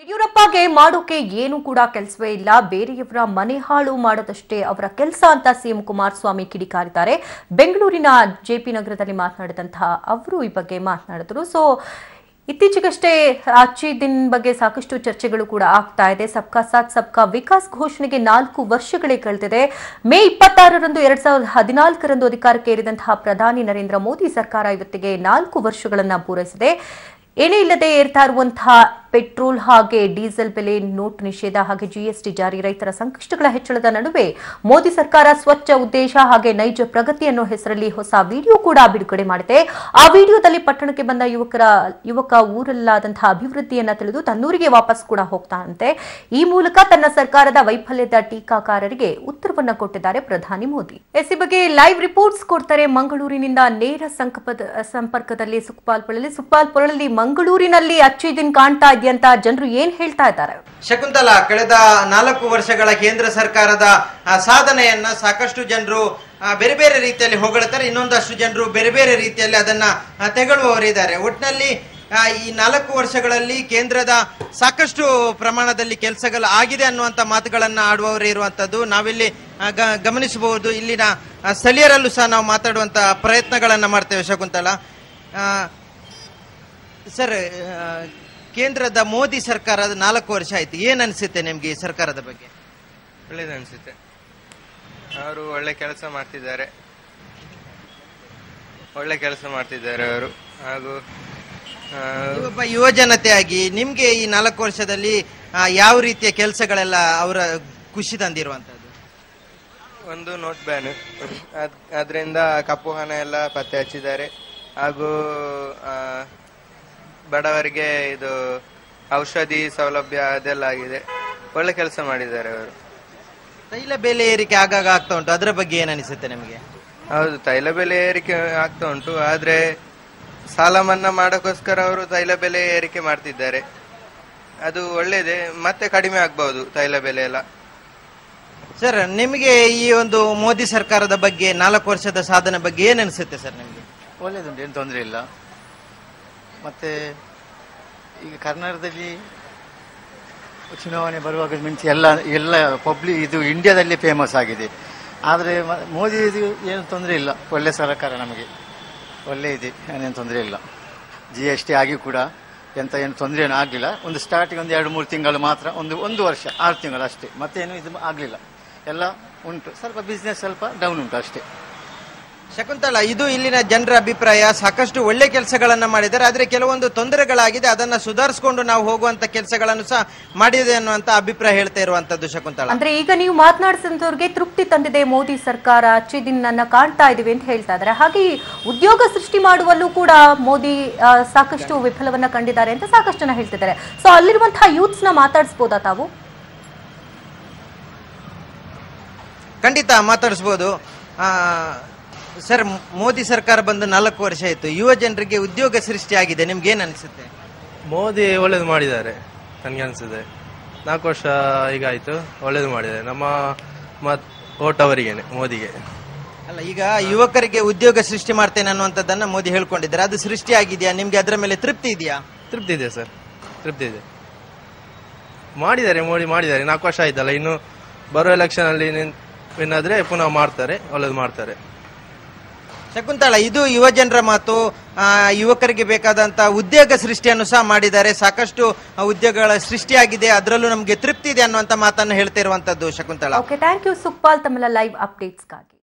ಯಡಿಯೂರಪ್ಪಗೆ ಮಾಡೋಕೆ ಏನು ಕೂಡ ಕೆಲಸವೇ ಇಲ್ಲ ಬೇರೆಯವರ ಮನೆ ಹಾಳು ಮಾಡೋದಷ್ಟೇ ಅವರ ಕೆಲಸ ಅಂತ ಸಿಎಂ ಕುಮಾರಸ್ವಾಮಿ ಕಿಡಿಕಾರಿದ್ದಾರೆ ಬೆಂಗಳೂರಿನ ಜೆಪಿ ನಗರದಲ್ಲಿ ಮಾತನಾಡಿದಂತಹ ಅವರು ಈ ಬಗ್ಗೆ ಮಾತನಾಡಿದ್ರು ಸೊ ಇತ್ತೀಚೆಗಷ್ಟೇ ಅಚ್ಚಿ ದಿನ್ ಬಗ್ಗೆ ಸಾಕಷ್ಟು ಚರ್ಚೆಗಳು ಕೂಡ ಆಗ್ತಾ ಇದೆ ಸಬ್ಕಾ ಸಾಥ್ ಸಬ್ಕಾ ವಿಕಾಸ್ ಘೋಷಣೆಗೆ ನಾಲ್ಕು ವರ್ಷಗಳೇ ಕಳೆದಿದೆ ಮೇ ಇಪ್ಪತ್ತಾರರಂದು ಎರಡ್ ಸಾವಿರದ ಹದಿನಾಲ್ಕರಂದು ಅಧಿಕಾರಕ್ಕೆ ಏರಿದಂತಹ ಪ್ರಧಾನಿ ನರೇಂದ್ರ ಮೋದಿ ಸರ್ಕಾರ ಇವತ್ತಿಗೆ ನಾಲ್ಕು ವರ್ಷಗಳನ್ನ ಪೂರೈಸಿದೆ ಏನೇ ಇಲ್ಲದೆ ಏರ್ತಾ ಇರುವಂತಹ ಪೆಟ್ರೋಲ್ ಹಾಗೆ ಡೀಸೆಲ್ ಬೆಲೆ ನೋಟ್ ನಿಷೇಧ ಹಾಗೆ ಜಿಎಸ್ಟಿ ಜಾರಿ ರೈತರ ಸಂಕಷ್ಟಗಳ ಹೆಚ್ಚಳದ ನಡುವೆ ಮೋದಿ ಸರ್ಕಾರ ಸ್ವಚ್ಛ ಉದ್ದೇಶ ಹಾಗೆ ನೈಜ ಪ್ರಗತಿ ಅನ್ನೋ ಹೆಸರಲ್ಲಿ ಹೊಸ ವಿಡಿಯೋ ಕೂಡ ಬಿಡುಗಡೆ ಮಾಡಿದೆ ಆ ವಿಡಿಯೋದಲ್ಲಿ ಪಟ್ಟಣಕ್ಕೆ ಬಂದ ಯುವಕರ ಯುವಕ ಊರಲ್ಲಾದಂತಹ ಅಭಿವೃದ್ಧಿಯನ್ನ ತಿಳಿದು ತನ್ನೂರಿಗೆ ವಾಪಸ್ ಕೂಡ ಹೋಗ್ತಾನಂತೆ ಈ ಮೂಲಕ ತನ್ನ ಸರ್ಕಾರದ ವೈಫಲ್ಯದ ಟೀಕಾಕಾರರಿಗೆ ಉತ್ತರವನ್ನ ಕೊಟ್ಟಿದ್ದಾರೆ ಪ್ರಧಾನಿ ಮೋದಿ ಎಸ್ ಈ ಬಗ್ಗೆ ಲೈವ್ ರಿಪೋರ್ಟ್ಸ್ ಕೊಡ್ತಾರೆ ಮಂಗಳೂರಿನಿಂದ ನೇರ ಸಂಕಪದ ಸಂಪರ್ಕದಲ್ಲಿ ಸುಖಪಾಲ್ ಪೊಳಲಿ ಸುಖಪಾಲ್ ಪೊಳಲಿ ಮಂಗಳೂರಿನಲ್ಲಿ ಅಚ್ಚು ದಿನ ಕಾಣ್ತಾ ಇದೆಯಂತ ಜನರು ಏನ್ ಹೇಳ್ತಾ ಇದ್ದಾರೆ ಶಕುಂತಲಾ ಕಳೆದ ನಾಲ್ಕು ವರ್ಷಗಳ ಕೇಂದ್ರ ಸರ್ಕಾರದ ಆ, ಸಾಧನೆಯನ್ನ ಸಾಕಷ್ಟು ಜನರು ಆ, ಬೇರೆ ಬೇರೆ ರೀತಿಯಲ್ಲಿ ಹೊಗಳ್ತಾರೆ ಇನ್ನೊಂದಷ್ಟು ಜನರು ಬೇರೆ ಬೇರೆ ರೀತಿಯಲ್ಲಿ ಅದನ್ನ ಆ, ತೆಗಳುವವರಿದ್ದಾರೆ ಒಟ್ಟಿನಲ್ಲಿ ಆ, ಈ ನಾಲ್ಕು ವರ್ಷಗಳಲ್ಲಿ ಕೇಂದ್ರದ ಸಾಕಷ್ಟು ಪ್ರಮಾಣದಲ್ಲಿ ಕೆಲಸಗಳು ಆಗಿದೆ ಅನ್ನುವಂತ ಮಾತುಗಳನ್ನ ಆಡುವವರು ಇರುವಂತದ್ದು ನಾವಿಲ್ಲಿ ಆ, ಗ- ಗಮನಿಸಬಹುದು ಇಲ್ಲಿನ ಆ, ಸ್ಥಳೀಯರಲ್ಲೂ ಸಹ ನಾವು ಮಾತಾಡುವಂತ ಪ್ರಯತ್ನಗಳನ್ನ ಮಾಡ್ತೇವೆ ಶಕುಂತಲಾ ಆ, ಸರ್ ಆ, ಕೇಂದ್ರದ ಮೋದಿ ಸರ್ಕಾರದ ನಾಲ್ಕು ವರ್ಷ ಆಯ್ತು ಏನ್ ಅನ್ಸುತ್ತೆ ನಿಮ್ಗೆ ಈ ಸರ್ಕಾರದ ಬಗ್ಗೆ ಒಳ್ಳೇದು ಅನಿಸುತ್ತೆ ಅವರು ಒಳ್ಳೆ ಕೆಲಸ ಮಾಡ್ತಿದ್ದಾರೆ ಒಳ್ಳೆ ಕೆಲಸ ಮಾಡ್ತಿದ್ದಾರೆ ಅವರು ಹಾಗೂ ಆ, ಒಬ್ಬ ಯುವ ಜನತೆಯಾಗಿ ನಿಮ್ಗೆ ಈ ನಾಲ್ಕು ವರ್ಷದಲ್ಲಿ ಆ, ಯಾವ ರೀತಿಯ ಕೆಲಸಗಳೆಲ್ಲ ಅವರ ಖುಷಿ ತಂದಿರುವಂತದ್ದು ಒಂದು ನೋಟ್ ಬ್ಯಾನ್ ಅದ್ ಅದರಿಂದ ಕಪ್ಪು ಹಣ ಎಲ್ಲ ಪತ್ತೆ ಹಚ್ಚಿದ್ದಾರೆ ಹಾಗೂ ಆ, ಬಡವರಿಗೆ ಇದು ಔಷಧಿ ಸೌಲಭ್ಯ ಅದೆಲ್ಲ ಆಗಿದೆ ಒಳ್ಳೆ ಕೆಲಸ ಮಾಡಿದ್ದಾರೆ ಅವರು ತೈಲ ಬೆಲೆ ಏರಿಕೆ ಆಗಾಗ ಆಗ್ತಾ ಉಂಟು ಅದರ ಬಗ್ಗೆ ಏನ್ ಅನಿಸುತ್ತೆ ನಿಮಗೆ ಹೌದು ತೈಲ ಬೆಲೆ ಏರಿಕೆ ಆಗ್ತಾ ಉಂಟು ಆದ್ರೆ ಸಾಲ ಮನ್ನಾ ಮಾಡೋಕ್ಕೋಸ್ಕರ ಅವರು ತೈಲ ಬೆಲೆ ಏರಿಕೆ ಮಾಡ್ತಿದ್ದಾರೆ ಅದು ಒಳ್ಳೇದೇ ಮತ್ತೆ ಕಡಿಮೆ ಆಗ್ಬಹುದು ತೈಲ ಬೆಲೆ ಎಲ್ಲ ಸರ್ ನಿಮಗೆ ಈ ಒಂದು ಮೋದಿ ಸರ್ಕಾರದ ಬಗ್ಗೆ ನಾಲ್ಕು ವರ್ಷದ ಸಾಧನೆ ಬಗ್ಗೆ ಏನ್ ಅನಿಸುತ್ತೆ ಸರ್ ನಿಮ್ಗೆ ಒಳ್ಳೆಯದುಂಟು ಏನು ತೊಂದರೆ ಇಲ್ಲ ಮತ್ತು ಈಗ ಕರ್ನಾಟಕದಲ್ಲಿ ಚುನಾವಣೆ ಬರುವಾಗ ಮುಂಚೆ ಎಲ್ಲ ಎಲ್ಲ ಪಬ್ಲಿಕ್ ಇದು ಇಂಡಿಯಾದಲ್ಲಿ ಫೇಮಸ್ ಆಗಿದೆ ಆದರೆ ಮ- ಮೋದಿ ಇದು ಏನು ತೊಂದರೆ ಇಲ್ಲ ಒಳ್ಳೆ ಸರ್ಕಾರ ನಮಗೆ ಒಳ್ಳೆ ಇದೆ ಏನೇನು ತೊಂದರೆ ಇಲ್ಲ ಜಿ ಎಸ್ ಟಿ ಆಗಿ ಕೂಡ ಎಂತ ಏನು ತೊಂದರೆ ಏನು ಆಗಲಿಲ್ಲ ಒಂದು ಸ್ಟಾರ್ಟಿಂಗ್ ಒಂದು ಎರಡು ಮೂರು ತಿಂಗಳು ಮಾತ್ರ ಒಂದು ಒಂದು ವರ್ಷ ಆರು ತಿಂಗಳು ಅಷ್ಟೇ ಮತ್ತೇನು ಇದು ಆಗಲಿಲ್ಲ ಎಲ್ಲ ಉಂಟು ಸ್ವಲ್ಪ ಬಿಸ್ನೆಸ್ ಸ್ವಲ್ಪ ಡೌನ್ ಉಂಟು ಅಷ್ಟೇ ಶಕುಂತಲಾ ಇದು ಇಲ್ಲಿನ ಜನರ ಅಭಿಪ್ರಾಯ ಸಾಕಷ್ಟು ಒಳ್ಳೆ ಕೆಲಸಗಳನ್ನ ಮಾಡಿದ್ದಾರೆ ಆದ್ರೆ ಕೆಲವೊಂದು ತೊಂದರೆಗಳಾಗಿದೆ ಅದನ್ನ ಸುಧಾರಿಸಿಕೊಂಡು ನಾವು ಹೋಗುವಂತ ಕೆಲಸಗಳನ್ನು ಸಹ ಮಾಡಿದೆ ಅನ್ನುವಂತ ಅಭಿಪ್ರಾಯ ಹೇಳ್ತಾ ಇರುವಂತದ್ದು ಶಕುಂತಲಾ ಅಂದ್ರೆ ಈಗ ನೀವು ಮಾತನಾಡಿಸಿದವ್ರಿಗೆ ತೃಪ್ತಿ ತಂದಿದೆ ಮೋದಿ ಸರ್ಕಾರ ಅಚ್ಚಿ ದಿನ ಕಾಣ್ತಾ ಇದೀವಿ ಅಂತ ಹೇಳ್ತಾ ಇದ್ದಾರೆ ಹಾಗೆ ಈ ಉದ್ಯೋಗ ಸೃಷ್ಟಿ ಮಾಡುವಲ್ಲೂ ಕೂಡ ಮೋದಿ ಆ, ಸಾಕಷ್ಟು ವಿಫಲವನ್ನ ಕಂಡಿದ್ದಾರೆ ಅಂತ ಸಾಕಷ್ಟು ಜನ ಹೇಳ್ತಿದ್ದಾರೆ ಸೊ ಅಲ್ಲಿರುವಂತಹ ಯೂತ್ಸ್ ನ ಮಾತಾಡಿಸಬಹುದಾ ತಾವು ಖಂಡಿತ ಮಾತಾಡಿಸ್ಬೋದು ಆ, ಸರ್ ಮೋದಿ ಸರ್ಕಾರ ಬಂದು ನಾಲ್ಕು ವರ್ಷ ಆಯ್ತು ಯುವ ಜನರಿಗೆ ಉದ್ಯೋಗ ಸೃಷ್ಟಿ ಆಗಿದೆ ನಿಮ್ಗೆ ಏನ್ ಅನಿಸುತ್ತೆ ಮೋದಿ ಒಳ್ಳೇದು ಮಾಡಿದ್ದಾರೆ ನನಗೆ ಅನಿಸಿದೆ ನಾಲ್ಕು ವರ್ಷ ಈಗ ಆಯಿತು ಒಳ್ಳೇದು ಮಾಡಿದ್ದಾರೆ ನಮ್ಮ ಮತ್ ಓಟ್ ಅವರಿಗೇನೆ ಮೋದಿಗೆ ಅಲ್ಲ ಈಗ ಯುವಕರಿಗೆ ಉದ್ಯೋಗ ಸೃಷ್ಟಿ ಮಾಡ್ತೇನೆ ಅನ್ನುವಂಥದ್ದನ್ನ ಮೋದಿ ಹೇಳ್ಕೊಂಡಿದ್ದಾರೆ ಅದು ಸೃಷ್ಟಿ ಆಗಿದೆಯಾ ನಿಮ್ಗೆ ಅದರ ಮೇಲೆ ತೃಪ್ತಿ ಇದೆಯಾ ತೃಪ್ತಿ ಇದೆ ಸರ್ ತೃಪ್ತಿ ಇದೆ ಮಾಡಿದ್ದಾರೆ ಮೋದಿ ಮಾಡಿದ್ದಾರೆ ನಾಲ್ಕು ವರ್ಷ ಆಯ್ತಲ್ಲ ಇನ್ನು ಬರೋ ಎಲೆಕ್ಷನ್ ಅಲ್ಲಿ ವಿನ್ ಆದ್ರೆ ಪುನಃ ಮಾಡ್ತಾರೆ ಒಳ್ಳೇದು ಮಾಡ್ತಾರೆ ಶಕುಂತಳ ಇದು ಯುವ ಜನರ ಮಾತು ಆ, ಯುವಕರಿಗೆ ಬೇಕಾದಂತ ಉದ್ಯೋಗ ಸೃಷ್ಟಿಯನ್ನು ಸಹ ಮಾಡಿದ್ದಾರೆ ಸಾಕಷ್ಟು ಆ, ಉದ್ಯೋಗಗಳ ಸೃಷ್ಟಿಯಾಗಿದೆ ಅದರಲ್ಲೂ ನಮಗೆ ತೃಪ್ತಿ ಇದೆ ಅನ್ನುವಂತ ಮಾತನ್ನು ಹೇಳ್ತಾ ಇರುವಂತದ್ದು Shakuntala okay thank you Sukhpal ತಮ್ಮೆಲ್ಲ ಲೈವ್ ಅಪ್ಡೇಟ್ಸ್ಗಾಗಿ